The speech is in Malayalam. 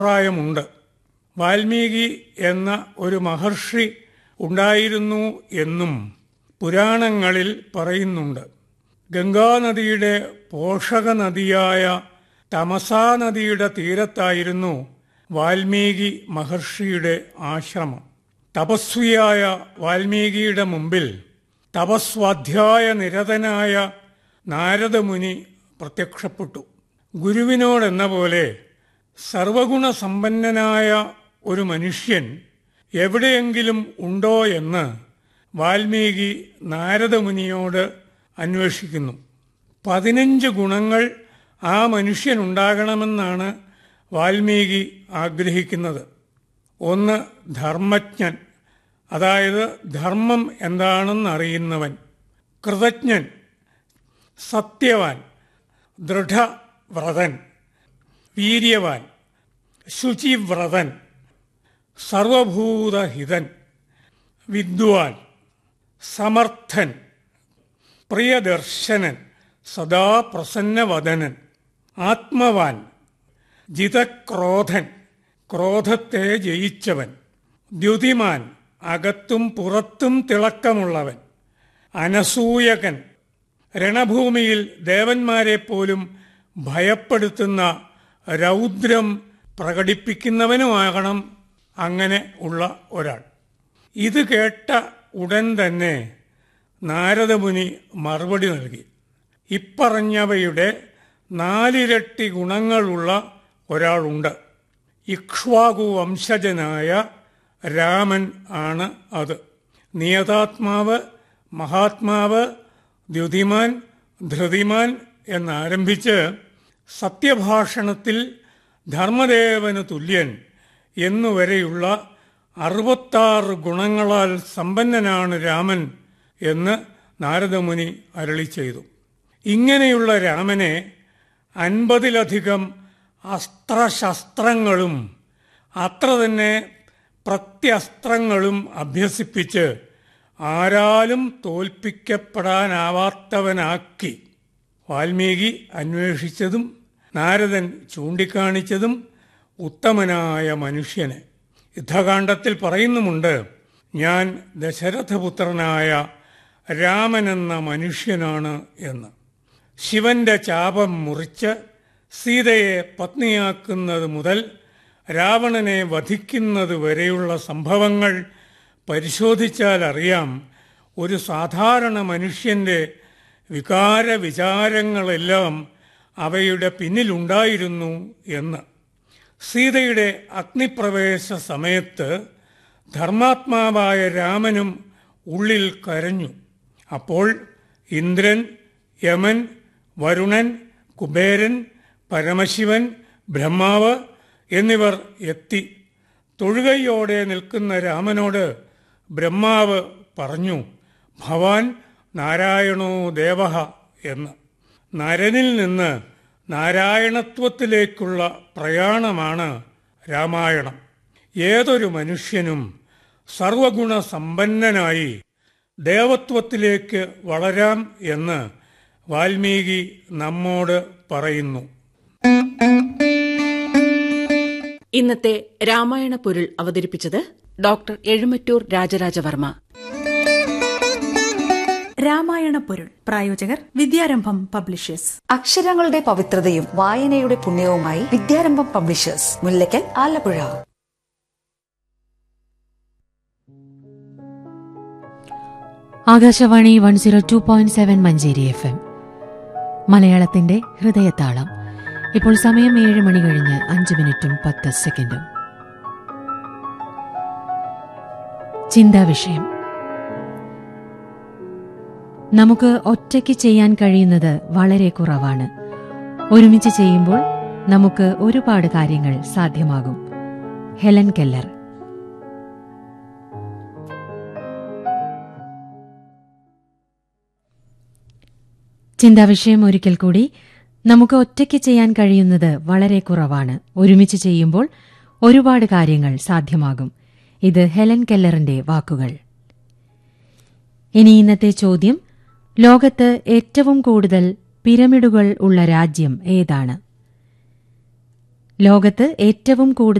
അഭിപ്രായമുണ്ട് വാൽമീകി എന്ന ഒരു മഹർഷി ഉണ്ടായിരുന്നു എന്നും പുരാണങ്ങളിൽ പറയുന്നുണ്ട് ഗംഗാനദിയുടെ പോഷക നദിയായ തമസാ നദിയുടെ തീരത്തായിരുന്നു വാൽമീകി മഹർഷിയുടെ ആശ്രമം തപസ്വിയായ വാൽമീകിയുടെ മുമ്പിൽ തപസ്വാധ്യായ നിരതനായ നാരദമുനി പ്രത്യക്ഷപ്പെട്ടു ഗുരുവിനോടെന്ന പോലെ സർവഗുണസമ്പന്നനായ ഒരു മനുഷ്യൻ എവിടെയെങ്കിലും ഉണ്ടോ എന്ന് വാൽമീകി നാരദമുനിയോട് അന്വേഷിക്കുന്നു പതിനഞ്ച് ഗുണങ്ങൾ ആ മനുഷ്യനുണ്ടാകണമെന്നാണ് വാൽമീകി ആഗ്രഹിക്കുന്നത് ഒന്ന് ധർമ്മജ്ഞൻ അതായത് ധർമ്മം എന്താണെന്നറിയുന്നവൻ കൃതജ്ഞൻ സത്യവാൻ ദൃഢവ്രതൻ വീര്യവാൻ ശുചിവ്രതൻ സർവഭൂതഹിതൻ വിദ്വാൻ സമർത്ഥൻ പ്രിയദർശനൻ സദാ പ്രസന്നവദനൻ ആത്മവാൻ ജിതക്രോധൻ ക്രോധത്തെ ജയിച്ചവൻ ദ്യുതിമാൻ അകത്തും പുറത്തും തിളക്കമുള്ളവൻ അനസൂയകൻ രണഭൂമിയിൽ ദേവന്മാരെ പോലും ഭയപ്പെടുത്തുന്ന രൗദ്രം പ്രകടിപ്പിക്കുന്നവനുമാകണം അങ്ങനെ ഉള്ള ഒരാൾ ഇത് കേട്ട ഉടൻ തന്നെ നാരദമുനി മറുപടി നൽകി ഇപ്പറഞ്ഞവയുടെ നാലിരട്ടി ഗുണങ്ങളുള്ള ഒരാളുണ്ട് ഇക്ഷ്വാകു വംശജനായ രാമൻ ആണ് അത് നിയതാത്മാവ് മഹാത്മാവ് ദ്യുതിമാൻ ധൃതിമാൻ എന്നാരംഭിച്ച് സത്യഭാഷണത്തിൽ ധർമ്മദേവന് തുല്യൻ എന്നുവരെയുള്ള അറുപത്താറ് ഗുണങ്ങളാൽ സമ്പന്നനാണ് രാമൻ എന്ന് നാരദമുനി അരളി ചെയ്തു ഇങ്ങനെയുള്ള രാമനെ അൻപതിലധികം അസ്ത്രശസ്ത്രങ്ങളും അത്ര തന്നെ പ്രത്യസ്ത്രങ്ങളും അഭ്യസിപ്പിച്ച് ആരാലും തോൽപ്പിക്കപ്പെടാനാവാത്തവനാക്കി വാൽമീകി അന്വേഷിച്ചതും നാരദൻ ചൂണ്ടിക്കാണിച്ചതും ഉത്തമനായ മനുഷ്യനെ യുദ്ധകാണ്ഡത്തിൽ പറയുന്നുമുണ്ട് ഞാൻ ദശരഥപുത്രനായ രാമനെന്ന മനുഷ്യനാണ് എന്ന് ശിവന്റെ ചാപം മുറിച്ച് സീതയെ പത്നിയാക്കുന്നത് മുതൽ രാവണനെ വധിക്കുന്നത് വരെയുള്ള സംഭവങ്ങൾ പരിശോധിച്ചാൽ അറിയാം ഒരു സാധാരണ മനുഷ്യന്റെ വികാര വിചാരങ്ങളെല്ലാം അവയുടെ പിന്നിലുണ്ടായിരുന്നു എന്ന് സീതയുടെ അഗ്നിപ്രവേശ സമയത്ത് ധർമാത്മാവായ രാമനും ഉള്ളിൽ കരഞ്ഞു അപ്പോൾ ഇന്ദ്രൻ യമൻ വരുണൻ കുബേരൻ പരമശിവൻ ബ്രഹ്മാവ് എന്നിവർ എത്തി തൊഴുകയോടെ നിൽക്കുന്ന രാമനോട് ബ്രഹ്മാവ് പറഞ്ഞു ഭവാൻ നാരായണോ ദേവഹ എന്ന് നരനിൽ നിന്ന് നാരായണത്വത്തിലേക്കുള്ള പ്രയാണമാണ് രാമായണം ഏതൊരു മനുഷ്യനും സർവഗുണ സമ്പന്നനായി ദേവത്വത്തിലേക്ക് വളരാം എന്ന് വാൽമീകി നമ്മോട് പറയുന്നു ഇന്നത്തെ രാമായണ പൊരുൾ അവതരിപ്പിച്ചത് ഡോക്ടർ എഴുമറ്റൂർ രാജരാജവർമ്മ രാമായണ പൊരുൾ പ്രായോജകർ വിദ്യാരംഭം പബ്ലിഷേഴ്സ് അക്ഷരങ്ങളുടെ പവിത്രതയും വായനയുടെ പുണ്യവുമായി Vidyarambham publishers Mullakkal Alappuzha Akashvani one zero two point seven Manjeri F M മലയാളത്തിന്റെ ഹൃദയത്താളം ഇപ്പോൾ സമയം ഏഴ് മണി കഴിഞ്ഞ് അഞ്ച് മിനിറ്റും പത്ത് സെക്കൻഡും ചിന്താ വിഷയം നമുക്ക് ഒറ്റയ്ക്ക് ചെയ്യാൻ കഴിയുന്നത് വളരെ കുറവാണ് ഒരുമിച്ച് ചെയ്യുമ്പോൾ നമുക്ക് ഒരുപാട് കാര്യങ്ങൾ സാധ്യമാകും ഹെലൻ കെല്ലർ ചിന്താവിഷയം ഒരിക്കൽ കൂടി നമുക്ക് ഒറ്റയ്ക്ക് ചെയ്യാൻ കഴിയുന്നത് വളരെ കുറവാണ് ഒരുമിച്ച് ചെയ്യുമ്പോൾ ഒരുപാട് കാര്യങ്ങൾ സാധ്യമാകും ഇത് ഹെലൻ കെല്ലറിന്റെ വാക്കുകൾ ഇനി ഇന്നത്തെ ചോദ്യം ലോകത്ത് ഏറ്റവും കൂടുതൽ പിരമിഡുകൾ ഉള്ള രാജ്യം ഏതാണ് ലോകത്ത് ഏറ്റവും കൂടുതൽ